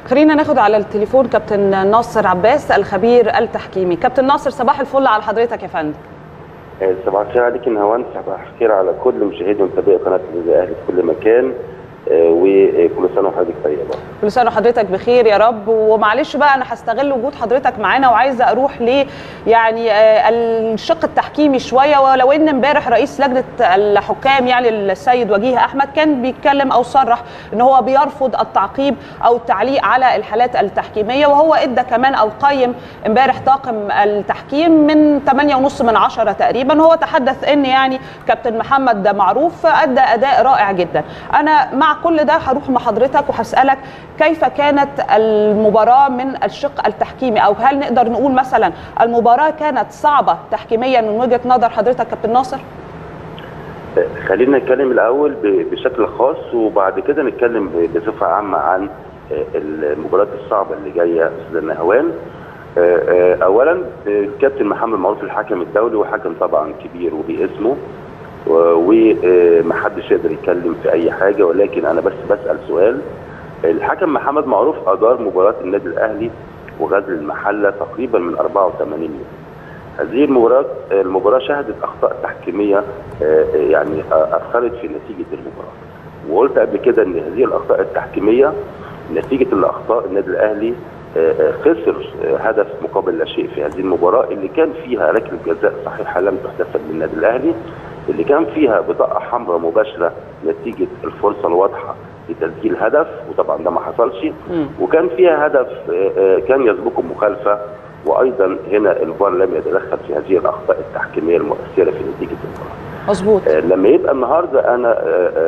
خلينا ناخد على التليفون كابتن ناصر عباس الخبير التحكيمي كابتن ناصر صباح الفل على حضرتك يا فندم صباح الخير عليك نهوان صباح الخير على كل مشاهدي ومتابعي قناه النادي الاهلي في كل مكان وكل سنه وحضرتك طيبه كل سنه وحضرتك بخير يا رب ومعلش بقى انا هستغل وجود حضرتك معانا وعايزه اروح ل يعني الشق التحكيمي شويه ولو ان امبارح رئيس لجنه الحكام يعني السيد وجيه احمد كان بيتكلم او صرح ان هو بيرفض التعقيب او التعليق على الحالات التحكيميه وهو ادى كمان او قيم امبارح طاقم التحكيم من 8.5 من 10 تقريبا هو تحدث ان يعني كابتن محمد معروف ادى اداء رائع جدا انا مع كل ده هروح مع حضرتك وهسالك كيف كانت المباراه من الشق التحكيمي او هل نقدر نقول مثلا المباراه كانت صعبه تحكيميا من وجهه نظر حضرتك كابتن ناصر؟ خلينا نتكلم الاول بشكل خاص وبعد كده نتكلم بصفه عامه عن المباريات الصعبه اللي جايه استاذ نهوان اولا الكابتن محمد معروف الحكم الدولي وحكم طبعا كبير وباسمه ومحدش يقدر يتكلم في اي حاجه ولكن انا بس بسال سؤال الحكم محمد معروف ادار مباراه النادي الاهلي وغزل المحله تقريبا من 84 يوم هذه المباراه المباراه شهدت اخطاء تحكيميه يعني اثرت في نتيجه المباراه وقلت قبل كده ان هذه الاخطاء التحكيميه نتيجه الاخطاء النادي الاهلي خسر هدف مقابل لا شيء في هذه المباراه اللي كان فيها ركله جزاء صحيحه لم تحتسب للنادي الاهلي اللي كان فيها بطاقه حمراء مباشره نتيجه الفرصه الواضحه لتسجيل هدف وطبعا ده ما حصلش وكان فيها هدف كان يسبقه مخالفه وايضا هنا الفار لم يتدخل في هذه الاخطاء التحكيميه المؤثره في نتيجه المباراه. مظبوط لما يبقى النهارده انا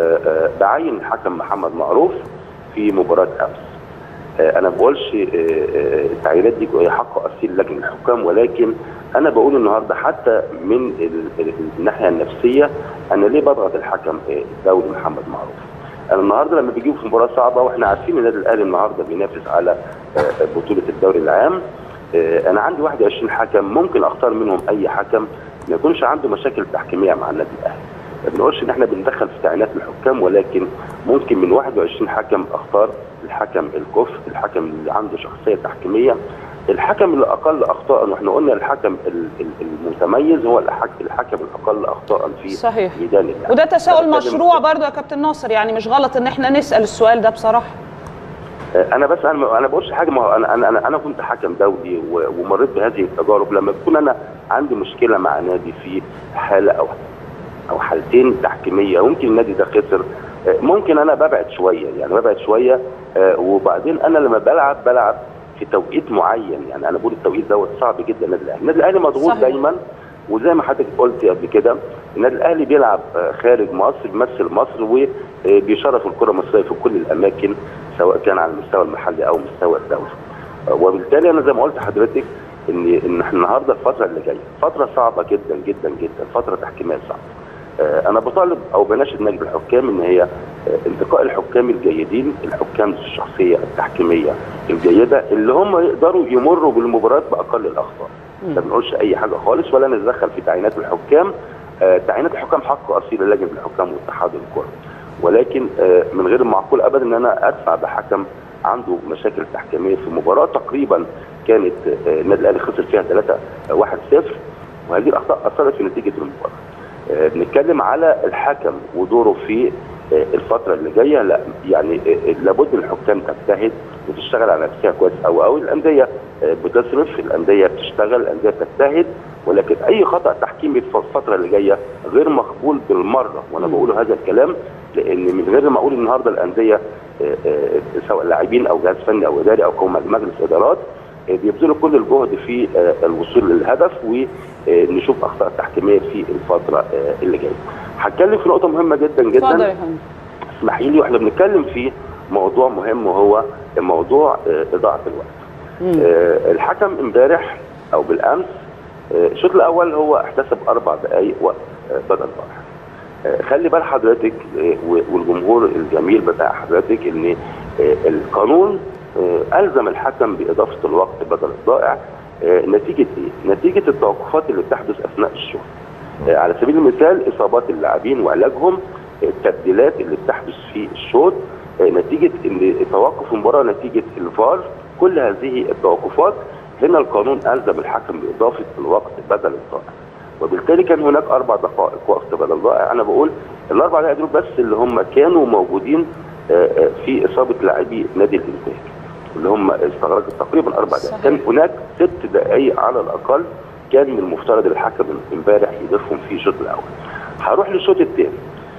بعين الحكم محمد معروف في مباراه امس. انا ما بقولش التعيينات دي حق اصيل لجنه الحكام ولكن انا بقول النهارده حتى من الناحيه النفسيه انا ليه بضغط الحكم الدولي محمد معروف؟ انا النهارده لما بيجيبوا في مباراه صعبه واحنا عارفين النادي الاهلي النهارده بينافس على بطوله الدوري العام انا عندي 21 حكم ممكن اختار منهم اي حكم ما يكونش عنده مشاكل تحكيميه مع النادي الاهلي ما بنقولش ان احنا بندخل في تعيينات الحكام ولكن ممكن من 21 حكم اختار الحكم الكفء الحكم اللي عنده شخصيه تحكيميه الحكم اللي اقل اخطاء واحنا قلنا الحكم المتميز هو الحكم الاقل اخطاء في صحيح. ميدان اللعب وده تساؤل مشروع برضه يا كابتن ناصر يعني مش غلط ان احنا نسال السؤال ده بصراحه انا بس انا انا بقولش حاجه ما انا انا انا, أنا كنت حكم دولي ومريت بهذه التجارب لما بكون انا عندي مشكله مع نادي في حاله او او حالتين تحكيميه ممكن النادي ده خسر ممكن انا ببعد شويه يعني ببعد شويه وبعدين انا لما بلعب بلعب في توقيت معين يعني انا بقول التوقيت دوت صعب جدا النادي الاهلي النادي الاهلي مضغوط دايما وزي ما حضرتك قلت قبل كده النادي الاهلي بيلعب خارج مصر بيمثل مصر وبيشرف الكره المصريه في كل الاماكن سواء كان على المستوى المحلي او المستوى الدولي وبالتالي انا زي ما قلت لحضرتك ان ان احنا النهارده الفتره اللي جايه فتره صعبه جدا جدا جدا فتره تحكيميه صعبه انا بطالب او بناشد نجم الحكام ان هي انتقاء الحكام الجيدين الحكام الشخصيه التحكيميه الجيده اللي هم يقدروا يمروا بالمباريات باقل الاخطاء ما بنقولش اي حاجه خالص ولا نتدخل في تعيينات الحكام تعيينات الحكام حق اصيل لجنه الحكام واتحاد الكره ولكن من غير المعقول ابدا ان انا ادفع بحكم عنده مشاكل تحكيميه في مباراه تقريبا كانت النادي الاهلي خسر فيها 3 1 0 وهذه الاخطاء اثرت في نتيجه المباراه. بنتكلم على الحكم ودوره في الفتره اللي جايه لا يعني لابد الحكام تجتهد وتشتغل على نفسها كويس قوي قوي الانديه بتصرف الانديه بتشتغل الانديه بتجتهد ولكن اي خطا تحكيمي في الفتره اللي جايه غير مقبول بالمره وانا بقول هذا الكلام لان من غير ما اقول النهارده الانديه سواء لاعبين او جهاز فني او اداري او مجلس ادارات بيبذلوا كل الجهد في الوصول للهدف ونشوف اخطاء تحكيميه في الفتره اللي جايه. هتكلم في نقطه مهمه جدا جدا اتفضل يا فندم اسمحي لي واحنا بنتكلم في موضوع مهم وهو موضوع اضاعه الوقت. الحكم امبارح او بالامس الشوط الاول هو احتسب اربع دقائق وقت بدل ضائع. خلي بال حضرتك والجمهور الجميل بتاع حضرتك ان القانون الزم الحكم باضافه الوقت بدل الضائع نتيجه ايه؟ نتيجه التوقفات اللي بتحدث اثناء الشوط. على سبيل المثال اصابات اللاعبين وعلاجهم التبديلات اللي بتحدث في الشوط نتيجه ان توقف المباراه نتيجه الفار كل هذه التوقفات هنا القانون الزم الحكم باضافه الوقت بدل الضائع وبالتالي كان هناك اربع دقائق وقت بدل ضائع انا بقول الاربع دقائق دول بس اللي هم كانوا موجودين في اصابه لاعبي نادي الانتاج اللي هم استغرقت تقريبا اربع دقائق كان هناك ست دقائق على الاقل كان من المفترض الحكم امبارح يضيفهم في الشوط الاول هروح للشوط الثاني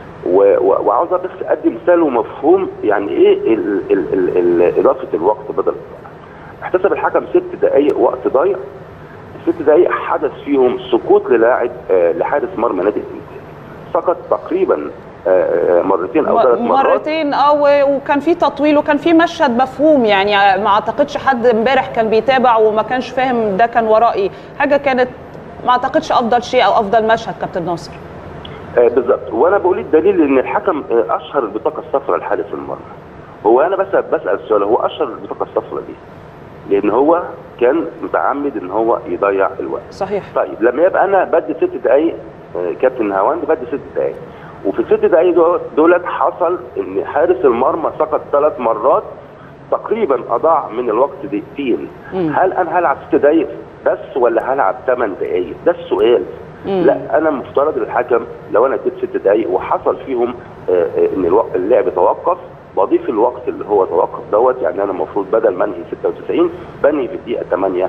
وعاوز بس ادي مثال ومفهوم يعني ايه ال ال ال ال اضافه الوقت بدل الضائع احتسب الحكم ست دقائق وقت ضايع ست دقائق حدث فيهم سقوط للاعب آه لحارس مرمى نادي الانتاج سقط تقريبا آه مرتين او ثلاث مرات مرتين اه وكان في تطويل وكان في مشهد مفهوم يعني ما اعتقدش حد امبارح كان بيتابع وما كانش فاهم ده كان وراه ايه حاجه كانت ما اعتقدش افضل شيء او افضل مشهد كابتن ناصر آه بالظبط وانا بقول الدليل ان الحكم آه اشهر البطاقه الصفراء لحارس المرمى هو انا بس بسال السؤال هو اشهر البطاقه الصفراء ليه؟ لان هو كان متعمد ان هو يضيع الوقت صحيح طيب لما يبقى انا بدي ست دقائق آه كابتن هواند بدي ست دقائق وفي الست دقائق دولت حصل ان حارس المرمى سقط ثلاث مرات تقريبا اضاع من الوقت دقيقتين هل انا هلعب ست دقائق بس ولا هلعب ثمان دقائق ده السؤال مم. لا انا مفترض الحكم لو انا اديت ست دقائق وحصل فيهم آه ان الوقت اللعب توقف بضيف الوقت اللي هو توقف دوت يعني انا المفروض بدل ما انهي 96 بنهي في الدقيقه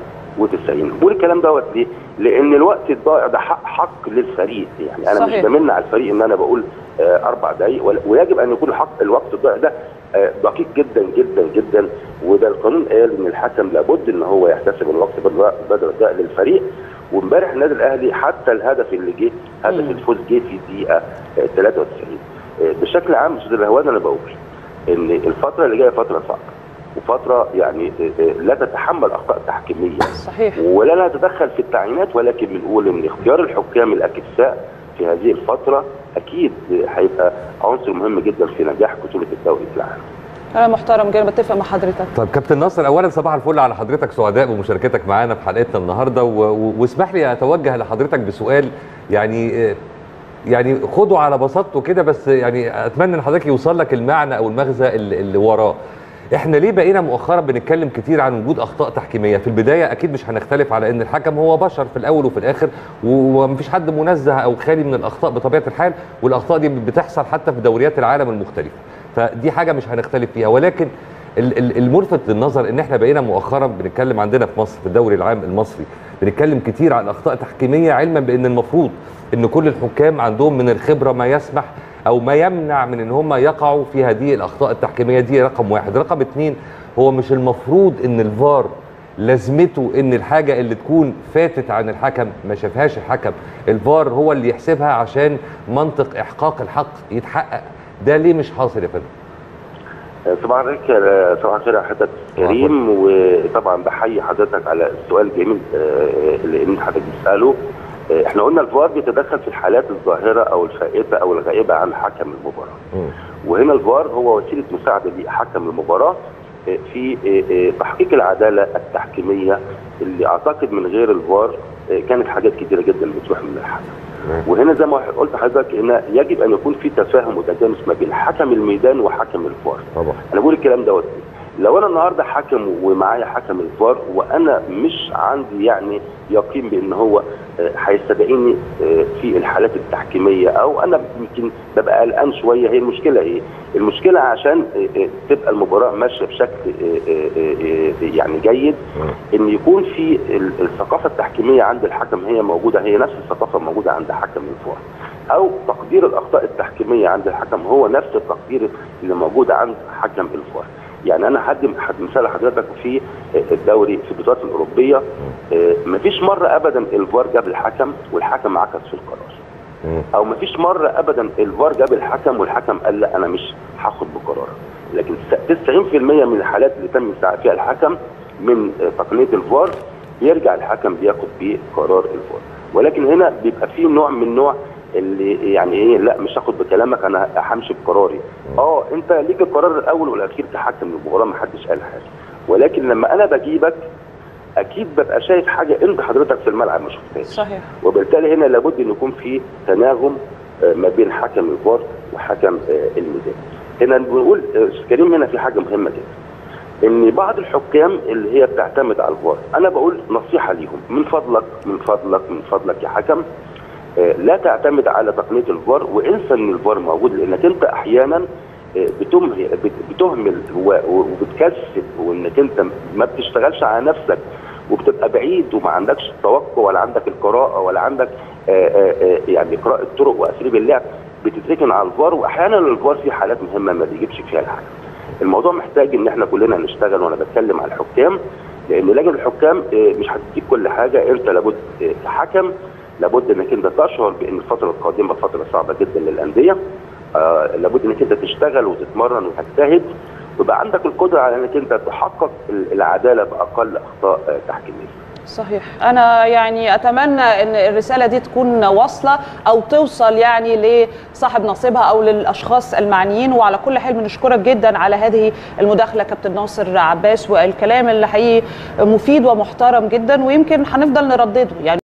98 بقول الكلام دوت ليه؟ لان الوقت الضائع ده حق حق للفريق يعني انا صحيح. مش بمن على الفريق ان انا بقول آه اربع دقائق ويجب ان يكون حق الوقت الضائع ده آه دقيق جدا جدا جدا وده القانون قال ان الحكم لابد ان هو يحتسب الوقت بدل الضائع للفريق وامبارح النادي الاهلي حتى الهدف اللي جه هدف الفوز جه في الدقيقه آه 93 بشكل عام استاذ الهوان انا بقول ان الفتره اللي جايه فتره صعبه وفتره يعني لا تتحمل اخطاء تحكيميه صحيح ولا نتدخل في التعيينات ولكن بنقول ان اختيار الحكام الاكفاء في هذه الفتره اكيد هيبقى عنصر مهم جدا في نجاح بطوله الدوري في العالم انا محترم جدا بتفق مع حضرتك طيب كابتن ناصر اولا صباح الفل على حضرتك سعداء بمشاركتك معانا في حلقتنا النهارده واسمح لي اتوجه لحضرتك بسؤال يعني يعني خده على بساطته كده بس يعني اتمنى ان حضرتك يوصل لك المعنى او المغزى اللي, اللي وراه احنا ليه بقينا مؤخرا بنتكلم كتير عن وجود اخطاء تحكيميه في البدايه اكيد مش هنختلف على ان الحكم هو بشر في الاول وفي الاخر ومفيش حد منزه او خالي من الاخطاء بطبيعه الحال والاخطاء دي بتحصل حتى في دوريات العالم المختلفه فدي حاجه مش هنختلف فيها ولكن الملفت للنظر ان احنا بقينا مؤخرا بنتكلم عندنا في مصر في الدوري العام المصري بنتكلم كتير عن اخطاء تحكيميه علما بان المفروض ان كل الحكام عندهم من الخبره ما يسمح او ما يمنع من ان هم يقعوا في هذه الاخطاء التحكيميه دي رقم واحد رقم اتنين هو مش المفروض ان الفار لازمته ان الحاجه اللي تكون فاتت عن الحكم ما شافهاش الحكم الفار هو اللي يحسبها عشان منطق احقاق الحق يتحقق ده ليه مش حاصل يا فندم صباح الخير صباح الخير يا حضرتك كريم وطبعا بحيي حضرتك على السؤال الجميل اللي انت حضرتك بتساله احنا قلنا الفار بيتدخل في الحالات الظاهره او الفائته او الغائبه عن حكم المباراه. م. وهنا الفار هو وسيله مساعده لحكم المباراه في تحقيق العداله التحكيميه اللي اعتقد من غير الفار كانت حاجات كتيره جدا بتروح من الحكم. وهنا زي ما قلت لحضرتك هنا يجب ان يكون في تفاهم وتجانس ما بين حكم الميدان وحكم الفار. طبعا. انا بقول الكلام دوت لو انا النهارده حكم ومعايا حكم الفار وانا مش عندي يعني يقين بان هو هيستدعيني في الحالات التحكيميه او انا يمكن ببقى قلقان شويه هي المشكله ايه؟ المشكله عشان تبقى المباراه ماشيه بشكل يعني جيد ان يكون في الثقافه التحكيميه عند الحكم هي موجوده هي نفس الثقافه موجوده عند حكم الفار او تقدير الاخطاء التحكيميه عند الحكم هو نفس التقدير اللي موجود عند حكم الفار يعني انا هدي مثال لحضرتك في الدوري في البطولات الاوروبيه مفيش مره ابدا الفار جاب الحكم والحكم عكس في القرار او مفيش مره ابدا الفار جاب الحكم والحكم قال لا انا مش هاخد بقرار لكن 90% من الحالات اللي تم استدعاء فيها الحكم من تقنيه الفار بيرجع الحكم بياخد بقرار الفار ولكن هنا بيبقى في نوع من نوع اللي يعني ايه لا مش هاخد بكلامك انا همشي بقراري اه انت ليك القرار الاول والاخير كحكم المباراه ما حدش قال حاجه ولكن لما انا بجيبك اكيد ببقى شايف حاجه انت حضرتك في الملعب ما شفتهاش صحيح وبالتالي هنا لابد ان يكون في تناغم ما بين حكم الفار وحكم الميدان هنا بنقول آه، استاذ كريم هنا في حاجه مهمه جدا ان بعض الحكام اللي هي بتعتمد على الفار انا بقول نصيحه ليهم من فضلك من فضلك من فضلك يا حكم آه، لا تعتمد على تقنيه الفار وانسى ان الفار موجود لانك انت احيانا آه، بتمهل بت- بتهمل و- وبتكسب وانك انت ما بتشتغلش على نفسك وبتبقى بعيد وما عندكش التوقع ولا عندك القراءه ولا عندك آه، آه، آه، يعني قراءه طرق واساليب اللعب بتتركن على الفار واحيانا الفار في حالات مهمه ما بيجيبش فيها الحكم. الموضوع محتاج ان احنا كلنا نشتغل وانا بتكلم على الحكام لان لجنه الحكام آه، مش هتديك كل حاجه انت لابد آه، كحكم لابد انك انت تشعر بان الفتره القادمه فتره صعبه جدا للانديه آه لابد انك انت تشتغل وتتمرن وتجتهد ويبقى عندك القدره على انك انت تحقق ال- العداله باقل اخطاء آه، تحكيميه. صحيح انا يعني اتمنى ان الرساله دي تكون واصله او توصل يعني لصاحب نصيبها او للاشخاص المعنيين وعلى كل حال بنشكرك جدا على هذه المداخله كابتن ناصر عباس والكلام اللي حقيقي مفيد ومحترم جدا ويمكن هنفضل نردده يعني